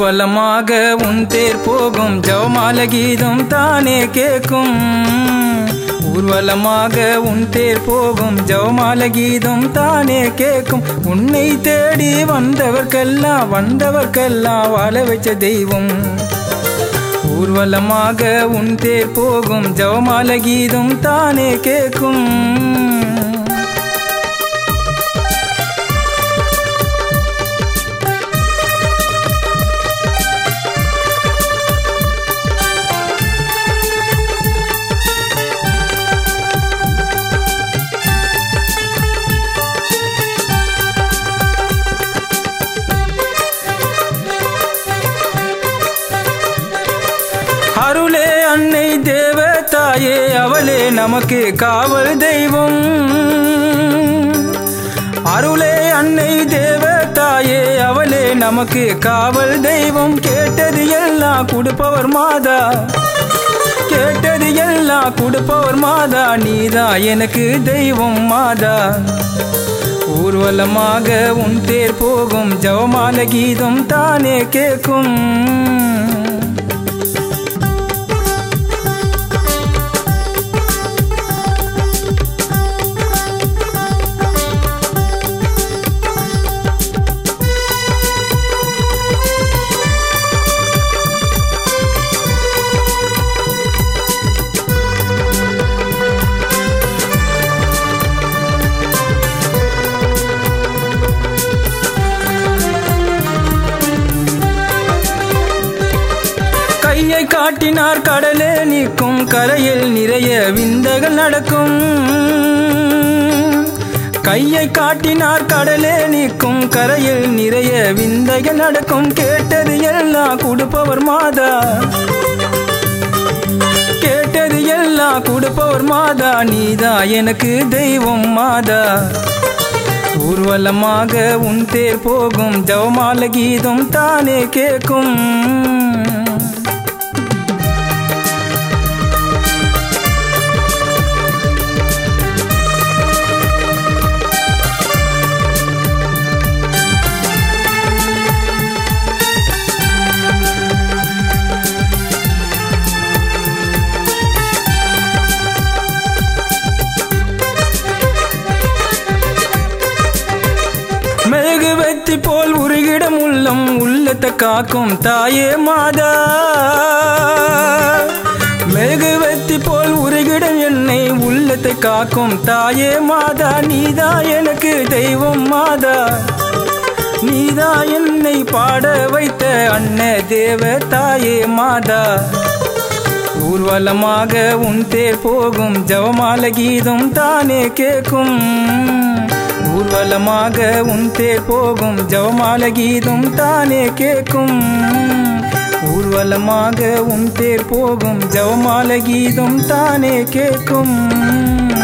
ஊர்வலமாக உன் தேர் போகும் ஜவமால கீதம் தானே கேட்கும் ஊர்வலமாக உன் தேர் போகும் ஜவமால கீதம் தானே கேட்கும் உன்னை தேடி வந்தவர்க்கெல்லாம் வந்தவர்க்கெல்லாம் வாழ வச்ச தெய்வம் ஊர்வலமாக உன் தேர் போகும் ஜவமால கீதம் தானே கேட்கும் அருளே அன்னை தேவ தாயே அவளே நமக்கு காவல் தெய்வம் அருளே அன்னை தேவ தாயே அவளே நமக்கு காவல் தெய்வம் கேட்டது எல்லாம் கொடுப்பவர் மாதா கேட்டது எல்லாம் கொடுப்பவர் மாதா நீதா எனக்கு தெய்வம் மாதா ஊர்வலமாக உன் தேர் போகும் ஜவமால கீதம் தானே கேட்கும் கையை காட்டினார் கடலே நிற்கும் கரையில் நிறைய விந்தைகள் நடக்கும் கையை காட்டினார் கடலே நிற்கும் கரையில் நிறைய விந்தைகள் நடக்கும் கேட்டது எல்லாம் கொடுப்பவர் மாதா கேட்டது எல்லாம் கொடுப்பவர் மாதா நீதா எனக்கு தெய்வம் மாதா ஊர்வலமாக உன் தேர் போகும் ஜவமால கீதம் தானே கேட்கும் மெழுகுவத்தி போல் உருகிடம் உள்ளம் உள்ளத்தை காக்கும் தாயே மாதா மெழுகுவத்தி போல் உருகிடம் என்னை உள்ளத்தை காக்கும் தாயே மாதா நீதா எனக்கு தெய்வம் மாதா நீதா என்னை பாட வைத்த அன்ன தேவ தாயே மாதா ஊர்வலமாக உன் தேர் போகும் ஜவமால கீதம் தானே கேட்கும் ஊர்வலமாக உன் தேர் போகும் ஜவமால கீதம் தானே கேட்கும் ஊர்வலமாக உன் தேர் போகும் ஜவமால கீதம் தானே கேட்கும்